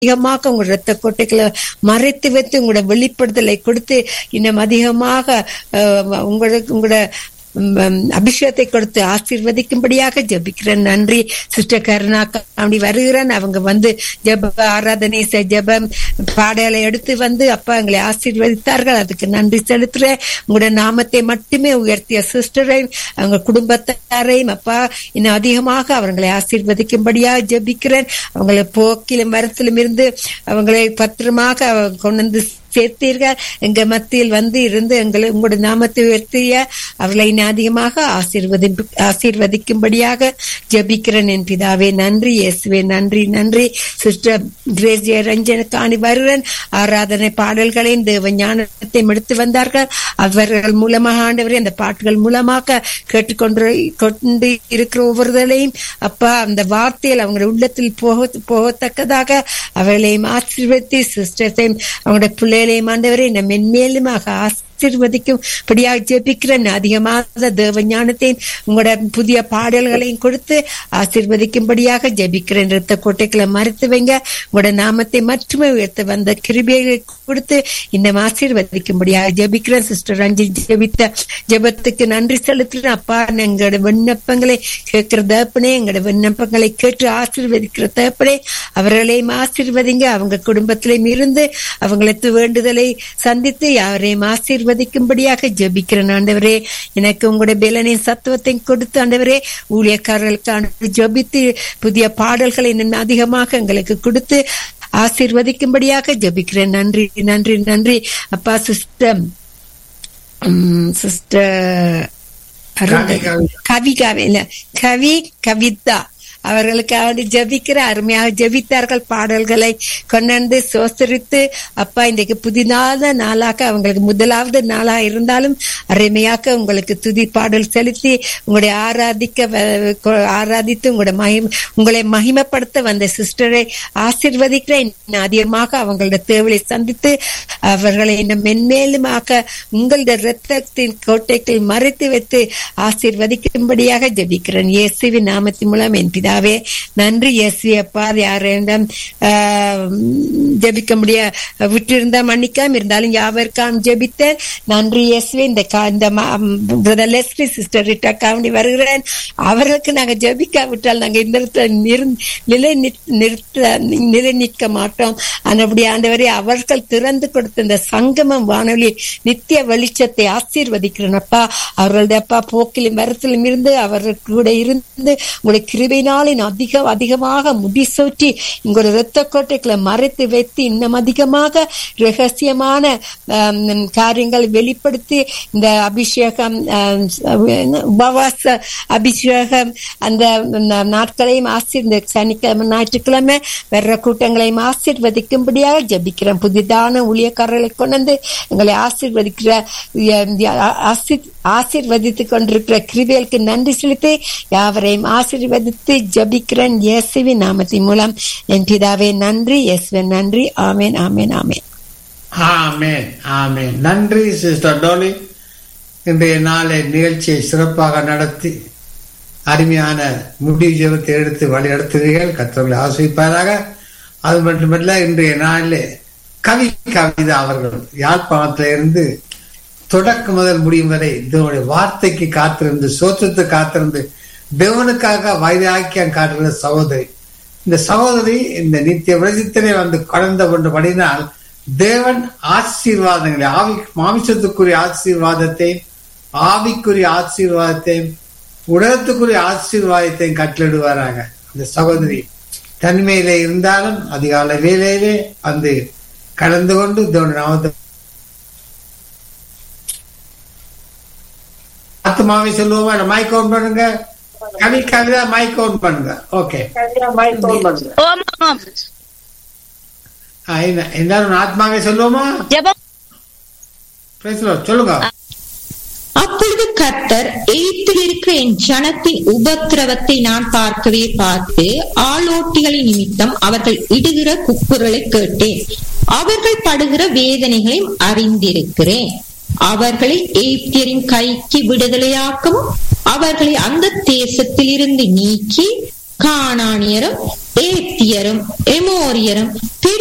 அதிகமாக உங்க ரத்த கொட்டைகளை மறைத்து வைத்து உங்களோட வெளிப்படுத்தலை கொடுத்து இன்னும் அதிகமாக அஹ், உங்களுக்கு உங்களோட ம், அபிஷேகத்தை கொடுத்து ஆசீர்வதிக்கும்படியாக ஜெபிக்கிறேன் நன்றி சிஸ்டர் கருணா அப்படி வருகிறேன் அவங்க வந்து ஜெப ஆராதனை செ- ஜெபம் பாடலை எடுத்து வந்து அப்பா எங்களை ஆசீர்வதித்தார்கள் அதுக்கு நன்றி செலுத்துறேன் உங்களோட நாமத்தை மட்டுமே உயர்த்திய சிஸ்டரையும் அவங்க குடும்பத்தாரையும் அப்பா இன்னும் அதிகமாக அவர்களை ஆசீர்வதிக்கும்படியாக ஜெபிக்கிறேன் அவங்களை போக்கிலும் மரத்திலும் இருந்து அவங்களை பத்திரமாக கொண்டு வந்து சேர்த்தீர்கள் எங்க மத்தியில் வந்து இருந்து எங்களை உங்களுடைய நாமத்தை உயர்த்திய அவர்களை இன்னும் அதிகமாக ஆசீர்வதி ஆசீர்வதிக்கும்படியாக ஜெபிக்கிறேன் என் பிதாவே நன்றி இயேசுவே நன்றி நன்றி சிஸ்டர் கிரேசிய ரஞ்சனுக்காணி வருகிறேன் ஆராதனை பாடல்களையும் தேவ ஞானத்தையும் எடுத்து வந்தார்கள் அவர்கள் மூலமாக ஆண்டவரே அந்த பாட்டுகள் மூலமாக கேட்டுக்கொண்டு கொண்டு இருக்கிற ஒவ்வொருதலையும் அப்பா அந்த வார்த்தையில் அவங்க உள்ளத்தில் போக போகத்தக்கதாக அவர்களையும் ஆசீர்வதித்து சிஸ்டர்ஸையும் அவங்களுடைய பிள்ளைகளையும் ஆண்டவரை நம்ம மென்மேலுமாக ஆசீர்வதிக்கும் படியாக ஜெபிக்கிறேன் அதிகமாக தேவ ஞானத்தையும் உங்களோட புதிய பாடல்களையும் கொடுத்து ஆசீர்வதிக்கும்படியாக ஜெபிக்கிறேன் ரத்த கோட்டைகளை மறைத்து வைங்க உங்களோட நாமத்தை மட்டுமே உயர்த்த வந்த கிருபியை கொடுத்து இன்னும் ஆசீர்வதிக்கும்படியாக ஜெபிக்கிறேன் சிஸ்டர் ரஞ்சி ஜெபித்த ஜெபத்துக்கு நன்றி செலுத்துறேன் அப்பா எங்களோட விண்ணப்பங்களை கேட்கிற தகப்பனே எங்களோட விண்ணப்பங்களை கேட்டு ஆசீர்வதிக்கிற தகப்பனே அவர்களையும் ஆசீர்வதிங்க அவங்க குடும்பத்திலையும் இருந்து அவங்களுக்கு வேண்டுதலை சந்தித்து யாரையும் ஆசீர்வதிக்கும்படியாக ஜெபிக்கிறேன் ஆண்டவரே எனக்கு உங்களுடைய பலனையும் சத்துவத்தையும் கொடுத்து ஆண்டவரே ஊழியக்காரர்களுக்கான ஜெபித்து புதிய பாடல்களை இன்னும் அதிகமாக எங்களுக்கு கொடுத்து ஆசீர்வதிக்கும்படியாக ஜெபிக்கிறேன் நன்றி நன்றி நன்றி அப்பா சிஸ்டம் சிஸ்டர் கவி, கவி. கவிகாவே இல்ல கவி கவிதா அவர்களுக்காக ஜெபிக்கிற அருமையாக ஜெபித்தார்கள் பாடல்களை கொண்டு சோசரித்து அப்பா இன்றைக்கு புதிதான நாளாக அவங்களுக்கு முதலாவது நாளா இருந்தாலும் அருமையாக உங்களுக்கு துதி பாடல் செலுத்தி உங்களுடைய ஆராதிக்க வ- கொ- ஆராதித்து உங்களுடைய மகிம் உங்களை மகிமைப்படுத்த வந்த சிஸ்டரை ஆசிர்வதிக்கிற இன்னும் அதிகமாக அவங்களோட தேவையை சந்தித்து அவர்களை இன்னும் மென்மேலுமாக உங்களுடைய இரத்தத்தின் கோட்டைகள் மறைத்து வைத்து ஆசீர்வதிக்கும்படியாக ஜெபிக்கிறேன் இயேசுவின் நாமத்தின் மூலம் என் பிதாவே நன்றி இயேசு அப்பா யாரிடம் ஜெபிக்க முடிய விட்டிருந்தா மன்னிக்காம இருந்தாலும் யாவருக்காம் ஜெபித்தேன் நன்றி இயேசுவே இந்த கா- இந்த பிரதர் லெஸ்லி சிஸ்டர் ரிட்டா காவணி வருகிறேன் அவர்களுக்கு நாங்க ஜெபிக்காவிட்டால் நாங்க இந்த இடத்துல நிறு- நிலை நிற்- நிறுத்த நிலை நிற்க மாட்டோம் ஆனபடி ஆண்டவரே அவர்கள் திறந்து கொடுத்த இந்த சங்கமம் வானொலி நித்திய வெளிச்சத்தை ஆசீர்வதிக்கிறேன் அப்பா அவர்களுடைய அப்பா போக்கிலும் வரத்திலும் இருந்து அவர்கள் கூட இருந்து உங்களுடைய கிருபையினாலே அதிக அதிகமாக முடிசூட்டி உங்களுடைய இரத்த கோட்டைகளை மறைத்து வைத்து இன்னும் அதிகமாக ரகசியமான ஆம், காரியங்களை வெளிப்படுத்தி இந்த அபிஷேகம் ஆம், உபவாச அபிஷேகம் அந்த ந- நாட்களையும் ஆசீர் இந்த சனிக்கிழமை ஞாயிற்றுக்கிழமை வர்ற கூட்டங்களையும் ஆசீர்வதிக்கும்படியாக ஜெபிக்கிறேன் புதிதான ஊழியக்காரர்களை கொண்டு வந்து எங்களை ஆசீர்வதிக்கிற எ- ஆ- ஆசீர் ஆசீர்வதித்துக் கொண்டிருக்கிற கிருபியலுக்கு நன்றி செலுத்தி யாவரையும் ஆசீர்வதித்து ஜபிக்கிறேன் இயேசுவின் நாமத்தின் மூலம் என் பிதாவே நன்றி இயேசுவின் நன்றி ஆமேன் ஆமேன் ஆமேன் ஆமென் ஆமென் நன்றி சிஸ்டர் டோலி இன்றைய நாளை நிகழ்ச்சியை சிறப்பாக நடத்தி அருமையான முடிவு ஜெபத்தை எடுத்து வழிநடத்துகிறீர்கள் கத்தவர்களை ஆசிரிப்பாராக அது மட்டுமல்ல இன்றைய நாளிலே கவி கவிதா அவர்கள் யாழ்ப்பாணத்தில இருந்து தொடக்க முதல் முடியும் வரை இதனுடைய வார்த்தைக்கு காத்திருந்து சோற்றத்தை காத்திருந்து தேவனுக்காக வைராக்கியம் காட்டுகிற சகோதரி இந்த சகோதரி இந்த நித்திய விரசித்தனை வந்து கடந்த கொண்டபடினால் தேவன் ஆசீர்வாதங்களை ஆவி மாமிசத்துக்குரிய ஆசீர்வாதத்தையும் ஆவிக்குரிய ஆசீர்வாதத்தையும் உலகத்துக்குரிய ஆசீர்வாதத்தையும் கட்டளிடுவாராங்க அந்த சகோதரி தனிமையில இருந்தாலும் அதிகாலை வேலையிலே வந்து கலந்து கொண்டு தேவனுடைய நாமத்தை ஆத்மாவை சொல்லுவோமா மைக் ஓன் பண்ணுங்க கவி கவிதா மைக் ஓன் பண்ணுங்க ஓகே ஓம் ஆமாம் எல்லாரும் ஆத்மாவை சொல்லுவோமா ஜெபம் பேசலாம் சொல்லுங்க அப்பொழுது கர்த்தர் எய்த்தில் இருக்கிற என் ஜனத்தின் உபத்திரவத்தை நான் பார்க்கவே பார்த்து ஆளோட்டிகளின் நிமித்தம் அவர்கள் இடுகிற குப்புரலை கேட்டேன் அவர்கள் படுகிற வேதனைகளையும் அறிந்திருக்கிறேன் அவர்களை எய்த்தியரின் கைக்கு விடுதலையாக்கவும் அவர்களை அந்த தேசத்தில் இருந்து நீக்கி காணானியரும் ஏத்தியரும் எமோரியரும்